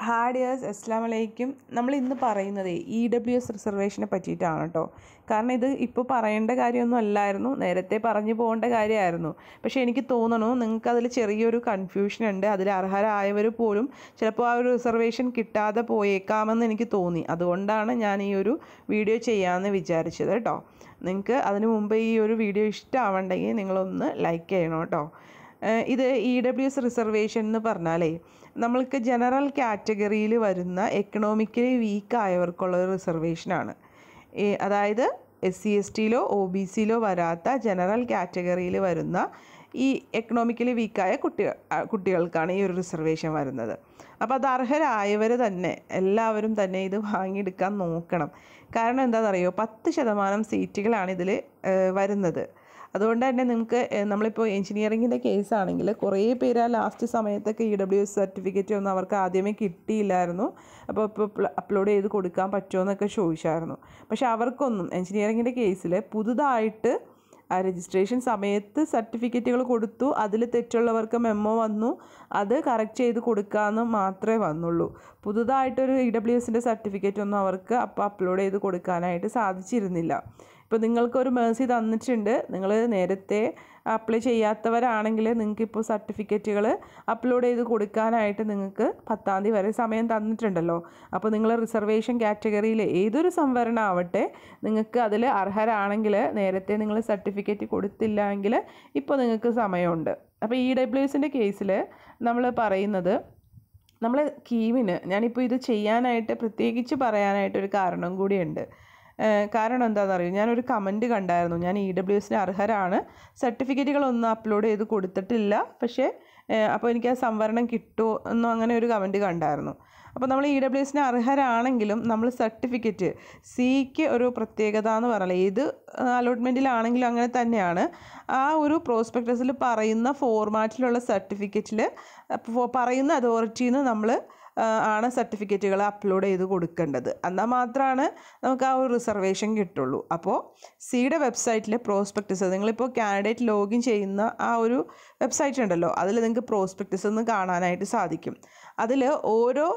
hi dears അസ്സാം വലൈക്കും നമ്മൾ ഇന്ന് പറയുന്നത് ഇ ഡബ്ല്യു എസ് റിസർവേഷനെ പറ്റിയിട്ടാണ് കേട്ടോ കാരണം ഇത് ഇപ്പോൾ പറയേണ്ട കാര്യമൊന്നും അല്ലായിരുന്നു നേരത്തെ പറഞ്ഞു പോകേണ്ട കാര്യമായിരുന്നു പക്ഷേ എനിക്ക് തോന്നണു നിങ്ങൾക്ക് അതിൽ ചെറിയൊരു കൺഫ്യൂഷൻ ഉണ്ട് അതിൽ അർഹരായവർ പോലും ചിലപ്പോൾ ആ ഒരു റിസർവേഷൻ കിട്ടാതെ പോയേക്കാമെന്ന് എനിക്ക് തോന്നി അതുകൊണ്ടാണ് ഞാൻ ഈ ഒരു വീഡിയോ ചെയ്യാമെന്ന് വിചാരിച്ചത് കേട്ടോ നിങ്ങൾക്ക് അതിനു മുമ്പ് ഈ ഒരു വീഡിയോ ഇഷ്ടമാവണ്ടെങ്കിൽ നിങ്ങളൊന്ന് ലൈക്ക് ചെയ്യണം കേട്ടോ ഏഹ് ഇത് ഇ ഡബ്ല്യു എസ് റിസർവേഷൻ എന്ന് പറഞ്ഞാലേ നമ്മൾക്ക് ജനറൽ കാറ്റഗറിയിൽ വരുന്ന എക്കണോമിക്കലി വീക്ക് ആയവർക്കുള്ള ഒരു റിസർവേഷനാണ് ഈ അതായത് എസ് സി എസ് ടിയിലോ ഒ ബി സിയിലോ വരാത്ത ജനറൽ കാറ്റഗറിയിൽ വരുന്ന ഈ എക്കണോമിക്കലി വീക്കായ കുട്ടികൾ ആ, കുട്ടികൾക്കാണ് ഈ ഒരു റിസർവേഷൻ വരുന്നത് അപ്പോൾ അത് അർഹരായവർ തന്നെ എല്ലാവരും തന്നെ ഇത് വാങ്ങിയെടുക്കാൻ നോക്കണം കാരണം എന്താണെന്നറിയോ പത്ത് ശതമാനം സീറ്റുകളാണ് ഇതിൽ വരുന്നത് അതുകൊണ്ട് തന്നെ നിങ്ങൾക്ക് ഏഹ്, നമ്മളിപ്പോൾ എഞ്ചിനീയറിങ്ങിൻ്റെ കേസാണെങ്കിൽ കുറേ പേര് ആ ലാസ്റ്റ് സമയത്തൊക്കെ ഇ ഡബ്ല്യു എസ് സർട്ടിഫിക്കറ്റ് ഒന്നും അവർക്ക് ആദ്യമേ കിട്ടിയില്ലായിരുന്നു അപ്പോൾ ഇപ്പോൾ അപ്ലോഡ് ചെയ്ത് കൊടുക്കാൻ പറ്റുമോ എന്നൊക്കെ ചോദിച്ചായിരുന്നു പക്ഷേ അവർക്കൊന്നും എഞ്ചിനീയറിങ്ങിൻ്റെ കേസിൽ പുതുതായിട്ട് ആ രജിസ്ട്രേഷൻ സമയത്ത് സർട്ടിഫിക്കറ്റുകൾ കൊടുത്തു അതിൽ തെറ്റുള്ളവർക്ക് മെമ്മോ വന്നു അത് കറക്റ്റ് ചെയ്ത് കൊടുക്കാമെന്ന് മാത്രമേ വന്നുള്ളൂ പുതുതായിട്ടൊരു ഇ ഡബ്ല്യു എസിൻ്റെ സർട്ടിഫിക്കറ്റ് ഒന്നും അവർക്ക് അപ്പോൾ അപ്ലോഡ് ചെയ്ത് കൊടുക്കാനായിട്ട് സാധിച്ചിരുന്നില്ല ഇപ്പോൾ നിങ്ങൾക്കൊരു മേഴ്സി തന്നിട്ടുണ്ട് നിങ്ങൾ നേരത്തെ അപ്ലൈ ചെയ്യാത്തവരാണെങ്കിൽ നിങ്ങൾക്ക് ഇപ്പോൾ സർട്ടിഫിക്കറ്റുകൾ അപ്ലോഡ് ചെയ്ത് കൊടുക്കാനായിട്ട് നിങ്ങൾക്ക് പത്താം തീയതി വരെ സമയം തന്നിട്ടുണ്ടല്ലോ അപ്പോൾ നിങ്ങൾ റിസർവേഷൻ കാറ്റഗറിയിൽ ഏതൊരു സംവരണം ആവട്ടെ നിങ്ങൾക്ക് അതിൽ അർഹരാണെങ്കിൽ നേരത്തെ നിങ്ങൾ സർട്ടിഫിക്കറ്റ് കൊടുത്തില്ല എങ്കിൽ ഇപ്പോൾ നിങ്ങൾക്ക് സമയമുണ്ട് അപ്പോൾ ഇ ഡബ്ല്യു എസിൻ്റെ കേസിൽ നമ്മൾ പറയുന്നത് നമ്മൾ കീവിന് ഞാനിപ്പോൾ ഇത് ചെയ്യാനായിട്ട് പ്രത്യേകിച്ച് പറയാനായിട്ടൊരു കാരണം കൂടിയുണ്ട് ഏഹ് കാരണം എന്താണെന്ന് അറിയോ ഞാനൊരു കമൻറ്റ് കണ്ടായിരുന്നു ഞാൻ ഇ ഡബ്ല്യു എസിന് അർഹരാണ് സർട്ടിഫിക്കറ്റുകളൊന്നും അപ്ലോഡ് ചെയ്ത് കൊടുത്തിട്ടില്ല പക്ഷേ ഏഹ് അപ്പോൾ എനിക്ക് ആ സംവരണം കിട്ടുമോ എന്നോ അങ്ങനെ ഒരു കമൻറ്റ് കണ്ടായിരുന്നു അപ്പോൾ നമ്മൾ ഇ ഡബ്ല്യു എസിന് അർഹരാണെങ്കിലും നമ്മൾ സർട്ടിഫിക്കറ്റ് സിക്ക് ഒരു പ്രത്യേകത എന്ന് പറഞ്ഞാൽ ഏത് അലോട്ട്മെൻറ്റിലാണെങ്കിലും അങ്ങനെ തന്നെയാണ് ആ ഒരു പ്രോസ്പെക്ടസിൽ പറയുന്ന ഫോർമാറ്റിലുള്ള സർട്ടിഫിക്കറ്റിൽ പറയുന്ന അതോറിറ്റിയിൽ നിന്ന് നമ്മൾ ആണ് സർട്ടിഫിക്കറ്റുകൾ അപ്ലോഡ് ചെയ്ത് കൊടുക്കേണ്ടത് എന്നാൽ മാത്രമാണ് നമുക്ക് ആ ഒരു റിസർവേഷൻ കിട്ടുള്ളൂ അപ്പോൾ സിയുടെ വെബ്സൈറ്റിൽ പ്രോസ്പെക്ടസ് നിങ്ങളിപ്പോൾ കാൻഡിഡേറ്റ് ലോഗിൻ ചെയ്യുന്ന ആ ഒരു വെബ്സൈറ്റ് ഉണ്ടല്ലോ അതിൽ നിങ്ങൾക്ക് പ്രോസ്പെക്ടസ് എന്ന് കാണാനായിട്ട് സാധിക്കും അതിൽ ഓരോ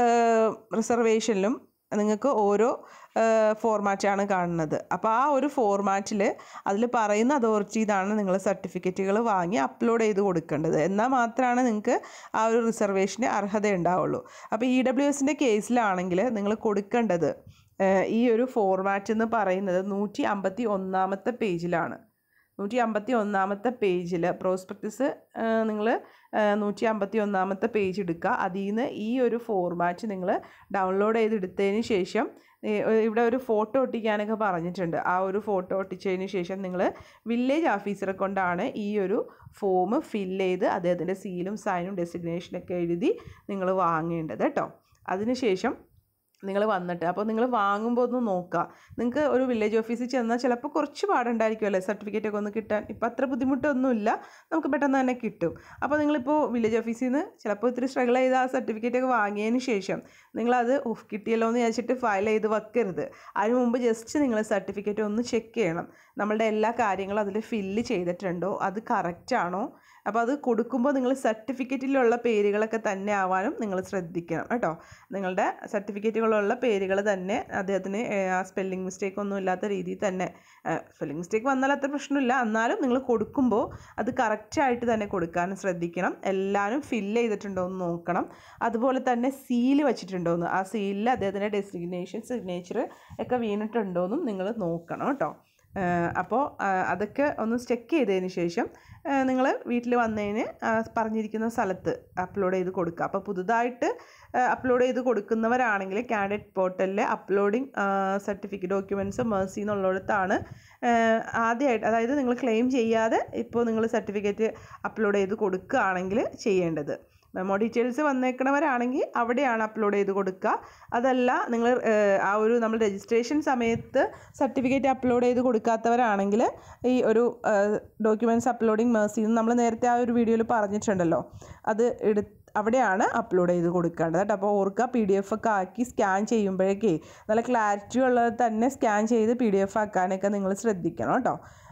റിസർവേഷനിലും നിങ്ങൾക്ക് ഓരോ ഫോർമാറ്റാണ് കാണുന്നത് അപ്പോൾ ആ ഒരു ഫോർമാറ്റിൽ അതിൽ പറയുന്ന അതോറിറ്റി ഇതാണ് നിങ്ങൾ സർട്ടിഫിക്കറ്റുകൾ വാങ്ങി അപ്ലോഡ് ചെയ്ത് കൊടുക്കേണ്ടത് എന്നാൽ മാത്രമാണ് നിങ്ങൾക്ക് ആ ഒരു റിസർവേഷന് അർഹത ഉണ്ടാവുള്ളൂ അപ്പോൾ ഇ ഡബ്ല്യു എസിൻ്റെ കേസിലാണെങ്കിൽ നിങ്ങൾ കൊടുക്കേണ്ടത് ഏഹ്, ഈ ഒരു ഫോർമാറ്റ് എന്ന് പറയുന്നത് നൂറ്റി അമ്പത്തി ഒന്നാമത്തെ പേജിലാണ് നൂറ്റി അമ്പത്തി ഒന്നാമത്തെ പേജിൽ പ്രോസ്പെക്ടസ് നിങ്ങൾ നൂറ്റി അമ്പത്തി ഒന്നാമത്തെ പേജ് എടുക്കുക അതിൽ നിന്ന് ഈ ഒരു ഫോർമാറ്റ് നിങ്ങൾ ഡൗൺലോഡ് ചെയ്തെടുത്തതിന് ശേഷം ഏ, ഇവിടെ ഒരു ഫോട്ടോ ഒട്ടിക്കാനൊക്കെ പറഞ്ഞിട്ടുണ്ട് ആ ഒരു ഫോട്ടോ ഒട്ടിച്ചതിന് ശേഷം നിങ്ങൾ വില്ലേജ് ഓഫീസറെ കൊണ്ടാണ് ഈ ഒരു ഫോം ഫില്ല് ചെയ്ത് അദ്ദേഹത്തിൻ്റെ സീലും സൈനും ഡെസിഗ്നേഷനൊക്കെ എഴുതി നിങ്ങൾ വാങ്ങേണ്ടത് കേട്ടോ അതിനുശേഷം നിങ്ങൾ വന്നിട്ട് അപ്പോൾ നിങ്ങൾ വാങ്ങുമ്പോൾ ഒന്ന് നോക്കുക നിങ്ങൾക്ക് ഒരു വില്ലേജ് ഓഫീസിൽ ചെന്നാൽ ചിലപ്പോൾ കുറച്ച് പാടുണ്ടായിരിക്കുമല്ലേ സർട്ടിഫിക്കറ്റ് ഒക്കെ ഒന്ന് കിട്ടാൻ ഇപ്പം അത്ര ബുദ്ധിമുട്ടൊന്നുമില്ല നമുക്ക് പെട്ടെന്ന് തന്നെ കിട്ടും അപ്പോൾ നിങ്ങളിപ്പോൾ വില്ലേജ് ഓഫീസിൽ നിന്ന് ചിലപ്പോൾ ഇത്തിരി സ്ട്രഗിൾ ചെയ്ത് ആ സർട്ടിഫിക്കറ്റ് ഒക്കെ വാങ്ങിയതിന് ശേഷം നിങ്ങളത് ഓഫ് കിട്ടിയല്ലോ എന്ന് വിചാരിച്ചിട്ട് ഫയൽ ചെയ്ത് വെക്കരുത് അതിന് മുമ്പ് ജസ്റ്റ് നിങ്ങൾ സർട്ടിഫിക്കറ്റ് ഒന്ന് ചെക്ക് ചെയ്യണം നമ്മളുടെ എല്ലാ കാര്യങ്ങളും അതിൽ ഫില്ല് ചെയ്തിട്ടുണ്ടോ അത് കറക്റ്റ് ആണോ അപ്പോൾ അത് കൊടുക്കുമ്പോൾ നിങ്ങൾ സർട്ടിഫിക്കറ്റിലുള്ള പേരുകളൊക്കെ തന്നെ ആവാനും നിങ്ങൾ ശ്രദ്ധിക്കണം കേട്ടോ നിങ്ങളുടെ സർട്ടിഫിക്കറ്റുകളുള്ള പേരുകൾ തന്നെ അദ്ദേഹത്തിന് ഏഹ്, ആ സ്പെല്ലിംഗ് മിസ്റ്റേക്ക് ഒന്നും ഇല്ലാത്ത രീതിയിൽ തന്നെ സ്പെല്ലിംഗ് മിസ്റ്റേക്ക് വന്നാൽ അത്ര പ്രശ്നമില്ല എന്നാലും നിങ്ങൾ കൊടുക്കുമ്പോൾ അത് കറക്റ്റായിട്ട് തന്നെ കൊടുക്കാനും ശ്രദ്ധിക്കണം എല്ലാവരും ഫില്ല് ചെയ്തിട്ടുണ്ടോ എന്ന് നോക്കണം അതുപോലെ തന്നെ സീല് വെച്ചിട്ടുണ്ടോ എന്ന് ആ സീലിൽ അദ്ദേഹത്തിൻ്റെ ഡെസിഗ്നേഷൻ സിഗ്നേച്ചർ ഒക്കെ വീണിട്ടുണ്ടോ എന്നും നിങ്ങൾ നോക്കണം കേട്ടോ അപ്പോൾ അതൊക്കെ ഒന്ന് ചെക്ക് ചെയ്തതിന് ശേഷം നിങ്ങൾ വീട്ടിൽ വന്നതിന് ആ, പറഞ്ഞിരിക്കുന്ന സ്ഥലത്ത് അപ്ലോഡ് ചെയ്ത് കൊടുക്കുക അപ്പോൾ പുതുതായിട്ട് അപ്ലോഡ് ചെയ്ത് കൊടുക്കുന്നവരാണെങ്കിൽ കാൻഡിഡേറ്റ് പോർട്ടലിലെ അപ്ലോഡിങ് സർട്ടിഫിക്കറ്റ് ഡോക്യുമെൻറ്റ്സ് മേഴ്സി എന്നുള്ളിടത്താണ് ആദ്യമായിട്ട് അതായത് നിങ്ങൾ ക്ലെയിം ചെയ്യാതെ ഇപ്പോൾ നിങ്ങൾ സർട്ടിഫിക്കറ്റ് അപ്ലോഡ് ചെയ്ത് കൊടുക്കുകയാണെങ്കിൽ ചെയ്യേണ്ടത് മെമ്മോ ഡീറ്റെയിൽസ് വന്നേക്കണവരാണെങ്കിൽ അവിടെയാണ് അപ്ലോഡ് ചെയ്ത് കൊടുക്കുക അതല്ല നിങ്ങൾ ആ ഒരു നമ്മൾ രജിസ്ട്രേഷൻ സമയത്ത് സർട്ടിഫിക്കറ്റ് അപ്ലോഡ് ചെയ്ത് കൊടുക്കാത്തവരാണെങ്കിൽ ഈ ഒരു ഡോക്യുമെൻറ്റ്സ് അപ്ലോഡിങ് മേഴ്സി നമ്മൾ നേരത്തെ ആ ഒരു വീഡിയോയിൽ പറഞ്ഞിട്ടുണ്ടല്ലോ അത് എടു അവിടെയാണ് അപ്ലോഡ് ചെയ്ത് കൊടുക്കേണ്ടത് കേട്ടോ അപ്പോൾ ഓർക്കുക പി ഡി എഫ് ഒക്കെ ആക്കി സ്കാൻ ചെയ്യുമ്പോഴേക്കേ നല്ല ക്ലാരിറ്റി ഉള്ളത് തന്നെ സ്കാൻ ചെയ്ത് പി ഡി എഫ് ആക്കാനൊക്കെ നിങ്ങൾ ശ്രദ്ധിക്കണം കേട്ടോ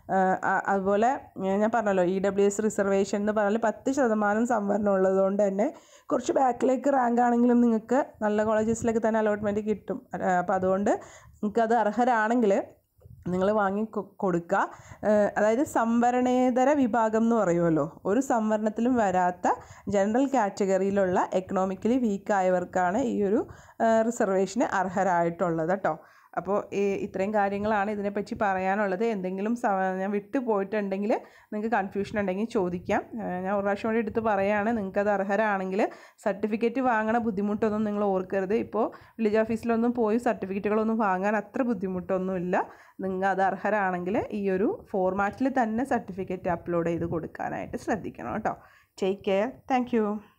അതുപോലെ ഞാൻ പറഞ്ഞല്ലോ ഇ ഡബ്ല്യു എസ് റിസർവേഷൻ എന്ന് പറഞ്ഞാൽ പത്ത് ശതമാനം സംവരണം ഉള്ളതുകൊണ്ട് തന്നെ കുറച്ച് ബാക്കിലേക്ക് റാങ്ക് ആണെങ്കിലും നിങ്ങൾക്ക് നല്ല കോളേജസിലേക്ക് തന്നെ അലോട്ട്മെൻറ്റ് കിട്ടും അപ്പോൾ അതുകൊണ്ട് നിങ്ങൾക്കത് അർഹരാണെങ്കിൽ നിങ്ങൾ വാങ്ങി കൊടുക്കുക അതായത് സംവരണേതര വിഭാഗം എന്ന് പറയുമല്ലോ ഒരു സംവരണത്തിലും വരാത്ത ജനറൽ കാറ്റഗറിയിലുള്ള എക്കണോമിക്കലി വീക്കായവർക്കാണ് ഈ ഒരു റിസർവേഷന് അർഹരായിട്ടുള്ളത് കേട്ടോ അപ്പോൾ ഇത്രയും കാര്യങ്ങളാണ് ഇതിനെപ്പറ്റി പറയാനുള്ളത് എന്തെങ്കിലും ഞാൻ വിട്ടു പോയിട്ടുണ്ടെങ്കിൽ നിങ്ങൾക്ക് കൺഫ്യൂഷൻ ഉണ്ടെങ്കിൽ ചോദിക്കാം ഞാൻ ഒരു പ്രാവശ്യം കൂടി എടുത്ത് പറയുകയാണ് നിങ്ങൾക്കത് അർഹരാണെങ്കിൽ സർട്ടിഫിക്കറ്റ് വാങ്ങണ ബുദ്ധിമുട്ടൊന്നും നിങ്ങൾ ഓർക്കരുത് ഇപ്പോൾ വില്ലേജ് ഓഫീസിലൊന്നും പോയി സർട്ടിഫിക്കറ്റുകളൊന്നും വാങ്ങാൻ അത്ര ബുദ്ധിമുട്ടൊന്നുമില്ല നിങ്ങൾ അത് അർഹരാണെങ്കിൽ ഈ ഒരു ഫോർമാറ്റിൽ തന്നെ സർട്ടിഫിക്കറ്റ് അപ്ലോഡ് ചെയ്ത് കൊടുക്കാനായിട്ട് ശ്രദ്ധിക്കണം കേട്ടോ ടേക്ക് കെയർ താങ്ക്